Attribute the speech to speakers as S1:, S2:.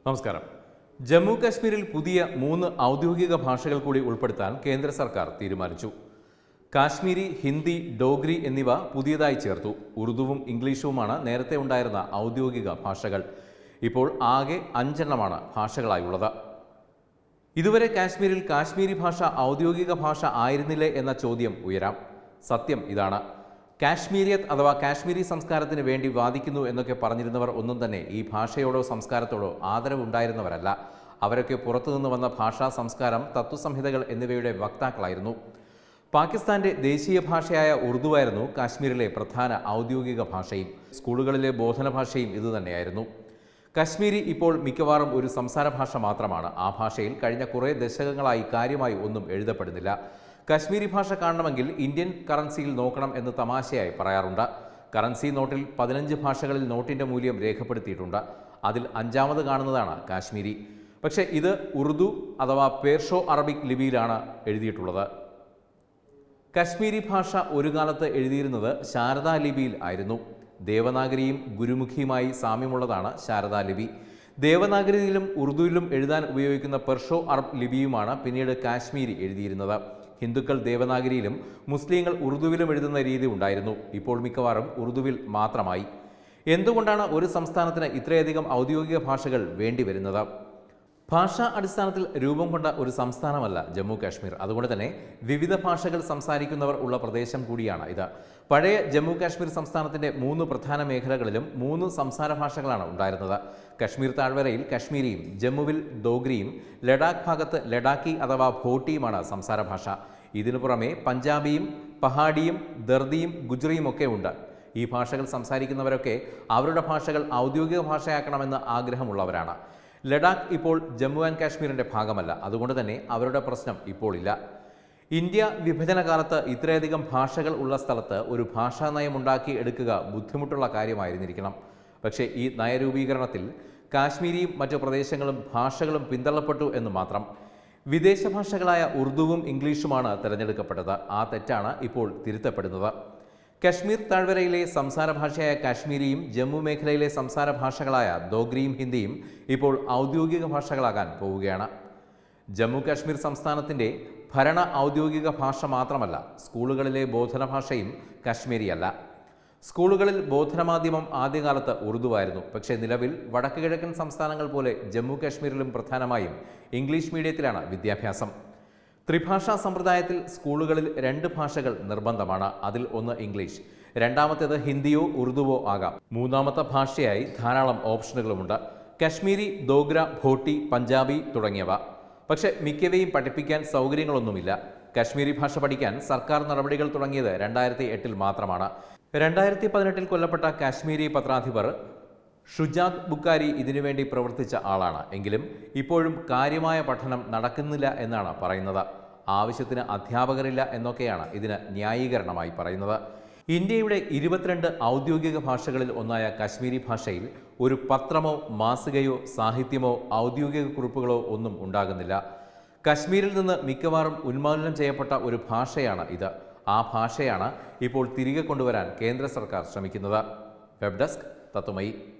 S1: നമസ്കാരം ജമ്മു കാശ്മീരിൽ പുതിയ മൂന്ന് ഔദ്യോഗിക ഭാഷകൾ കൂടി ഉൾപ്പെടുത്താൻ കേന്ദ്ര സർക്കാർ തീരുമാനിച്ചു കാശ്മീരി ഹിന്ദി ഡോഗ്രി എന്നിവ പുതിയതായി ചേർത്തു ഉറുദുവും ഇംഗ്ലീഷുമാണ് നേരത്തെ ഉണ്ടായിരുന്ന ഔദ്യോഗിക ഭാഷകൾ ഇപ്പോൾ ആകെ അഞ്ചെണ്ണമാണ് ഭാഷകളായുള്ളത് ഇതുവരെ കാശ്മീരിൽ കാശ്മീരി ഭാഷ ഔദ്യോഗിക ഭാഷ ആയിരുന്നില്ലേ എന്ന ചോദ്യം ഉയരാം സത്യം ഇതാണ് കാശ്മീരിയത്ത് അഥവാ കാശ്മീരി സംസ്കാരത്തിന് വേണ്ടി വാദിക്കുന്നു എന്നൊക്കെ പറഞ്ഞിരുന്നവർ ഒന്നും തന്നെ ഈ ഭാഷയോടോ സംസ്കാരത്തോടോ ആദരവുണ്ടായിരുന്നവരല്ല അവരൊക്കെ പുറത്തുനിന്ന് വന്ന ഭാഷാ സംസ്കാരം തത്വസംഹിതകൾ എന്നിവയുടെ വക്താക്കളായിരുന്നു പാകിസ്ഥാന്റെ ദേശീയ ഭാഷയായ ഉറുദുവായിരുന്നു കാശ്മീരിലെ പ്രധാന ഔദ്യോഗിക ഭാഷയും സ്കൂളുകളിലെ ബോധന ഭാഷയും ഇതുതന്നെയായിരുന്നു കശ്മീരി ഇപ്പോൾ മിക്കവാറും ഒരു സംസാര ഭാഷ മാത്രമാണ് ആ ഭാഷയിൽ കഴിഞ്ഞ കുറേ ദശകങ്ങളായി കാര്യമായി ഒന്നും എഴുതപ്പെടുന്നില്ല കശ്മീരി ഭാഷ കാണണമെങ്കിൽ ഇന്ത്യൻ കറൻസിയിൽ നോക്കണം എന്ന് തമാശയായി പറയാറുണ്ട് കറൻസി നോട്ടിൽ പതിനഞ്ച് ഭാഷകളിൽ നോട്ടിന്റെ മൂല്യം രേഖപ്പെടുത്തിയിട്ടുണ്ട് അതിൽ അഞ്ചാമത് കാണുന്നതാണ് കാശ്മീരി പക്ഷേ ഇത് ഉറുദു അഥവാ പേർഷോ അറബിക് ലിപിയിലാണ് എഴുതിയിട്ടുള്ളത് കശ്മീരി ഭാഷ ഒരു കാലത്ത് എഴുതിയിരുന്നത് ശാരദാ ലിപിയിൽ ആയിരുന്നു ദേവനാഗരിയും ഗുരുമുഖിയുമായി സാമ്യമുള്ളതാണ് ശാരദാ ലിപി ദേവനാഗരിയിലും ഉറുദുവിലും എഴുതാൻ ഉപയോഗിക്കുന്ന പെർഷോ അറബ് ലിപിയുമാണ് പിന്നീട് കാശ്മീരി എഴുതിയിരുന്നത് ഹിന്ദുക്കൾ ദേവനാഗരിയിലും മുസ്ലിങ്ങൾ ഉറുദുവിലും എഴുതുന്ന രീതി ഉണ്ടായിരുന്നു ഇപ്പോൾ മിക്കവാറും ഉറുദുവിൽ മാത്രമായി എന്തുകൊണ്ടാണ് ഒരു സംസ്ഥാനത്തിന് ഇത്രയധികം ഔദ്യോഗിക ഭാഷകൾ വേണ്ടിവരുന്നത് ഭാഷാ അടിസ്ഥാനത്തിൽ രൂപം കൊണ്ട ഒരു സംസ്ഥാനമല്ല ജമ്മു കാശ്മീർ അതുകൊണ്ട് തന്നെ വിവിധ ഭാഷകൾ സംസാരിക്കുന്നവർ ഉള്ള പ്രദേശം കൂടിയാണ് ഇത് പഴയ ജമ്മു കാശ്മീർ സംസ്ഥാനത്തിന്റെ മൂന്ന് പ്രധാന മേഖലകളിലും മൂന്ന് സംസാര ഭാഷകളാണ് ഉണ്ടായിരുന്നത് കശ്മീർ താഴ്വരയിൽ കശ്മീരിയും ജമ്മുവിൽ ദോഗ്രിയും ലഡാക്ക് ഭാഗത്ത് ലഡാക്കി അഥവാ ഭോട്ടിയുമാണ് സംസാര ഭാഷ ഇതിനു പുറമെ പഞ്ചാബിയും പഹാഡിയും ദർദിയും ഗുജറിയും ഒക്കെ ഉണ്ട് ഈ ഭാഷകൾ സംസാരിക്കുന്നവരൊക്കെ അവരുടെ ഭാഷകൾ ഔദ്യോഗിക ഭാഷയാക്കണമെന്ന് ആഗ്രഹമുള്ളവരാണ് ലഡാക്ക് ഇപ്പോൾ ജമ്മു ആൻഡ് കാശ്മീരിന്റെ ഭാഗമല്ല അതുകൊണ്ട് തന്നെ അവരുടെ പ്രശ്നം ഇപ്പോൾ ഇല്ല ഇന്ത്യ വിഭജന കാലത്ത് ഇത്രയധികം ഭാഷകൾ ഉള്ള സ്ഥലത്ത് ഒരു ഭാഷാ നയം ഉണ്ടാക്കി എടുക്കുക ബുദ്ധിമുട്ടുള്ള കാര്യമായിരുന്നിരിക്കണം പക്ഷേ ഈ നയരൂപീകരണത്തിൽ കാശ്മീരിയും മറ്റു പ്രദേശങ്ങളും ഭാഷകളും പിന്തള്ളപ്പെട്ടു എന്ന് മാത്രം വിദേശ ഭാഷകളായ ഉറുദുവും ഇംഗ്ലീഷുമാണ് തിരഞ്ഞെടുക്കപ്പെട്ടത് ആ തെറ്റാണ് ഇപ്പോൾ തിരുത്തപ്പെടുന്നത് കശ്മീർ താഴ്വരയിലെ സംസാര ഭാഷയായ കാശ്മീരിയും ജമ്മു മേഖലയിലെ സംസാര ഭാഷകളായ ദോഗ്രിയും ഹിന്ദിയും ഇപ്പോൾ ഔദ്യോഗിക ഭാഷകളാകാൻ പോവുകയാണ് ജമ്മു കാശ്മീർ സംസ്ഥാനത്തിൻ്റെ ഭരണ ഔദ്യോഗിക ഭാഷ മാത്രമല്ല സ്കൂളുകളിലെ ബോധന ഭാഷയും കശ്മീരിയല്ല സ്കൂളുകളിൽ ബോധനമാധ്യമം ആദ്യകാലത്ത് ഉറുദുവായിരുന്നു പക്ഷേ നിലവിൽ വടക്ക് കിഴക്കൻ സംസ്ഥാനങ്ങൾ പോലെ ജമ്മു കാശ്മീരിലും പ്രധാനമായും ഇംഗ്ലീഷ് മീഡിയത്തിലാണ് വിദ്യാഭ്യാസം ത്രിഭാഷാ സമ്പ്രദായത്തിൽ സ്കൂളുകളിൽ രണ്ട് ഭാഷകൾ നിർബന്ധമാണ് അതിൽ ഒന്ന് ഇംഗ്ലീഷ് രണ്ടാമത്തേത് ഹിന്ദിയോ ഉറുദുവോ ആകാം മൂന്നാമത്തെ ഭാഷയായി ധാരാളം ഓപ്ഷനുകളുമുണ്ട് കശ്മീരി ദോഗ്ര ഭോട്ടി പഞ്ചാബി തുടങ്ങിയവ പക്ഷേ മിക്കവയും പഠിപ്പിക്കാൻ സൗകര്യങ്ങളൊന്നുമില്ല കശ്മീരി ഭാഷ പഠിക്കാൻ സർക്കാർ നടപടികൾ തുടങ്ങിയത് രണ്ടായിരത്തി എട്ടിൽ മാത്രമാണ് രണ്ടായിരത്തി പതിനെട്ടിൽ കൊല്ലപ്പെട്ട കാശ്മീരി പത്രാധിപർ ഷുജാദ് ബുക്കാരി ഇതിനുവേണ്ടി പ്രവർത്തിച്ച ആളാണ് എങ്കിലും ഇപ്പോഴും കാര്യമായ പഠനം നടക്കുന്നില്ല എന്നാണ് പറയുന്നത് ആവശ്യത്തിന് അധ്യാപകരില്ല എന്നൊക്കെയാണ് ഇതിന് ന്യായീകരണമായി പറയുന്നത് ഇന്ത്യയുടെ ഇരുപത്തിരണ്ട് ഔദ്യോഗിക ഭാഷകളിൽ ഒന്നായ കാശ്മീരി ഭാഷയിൽ ഒരു പത്രമോ മാസികയോ സാഹിത്യമോ ഔദ്യോഗിക കുറിപ്പുകളോ ഒന്നും ഉണ്ടാകുന്നില്ല കശ്മീരിൽ നിന്ന് മിക്കവാറും ഉന്മൂലനം ചെയ്യപ്പെട്ട ഒരു ഭാഷയാണ് ഇത് ആ ഭാഷയാണ് ഇപ്പോൾ തിരികെ കൊണ്ടുവരാൻ കേന്ദ്ര സർക്കാർ ശ്രമിക്കുന്നത് വെബ് ഡെസ്ക് തത്വമയി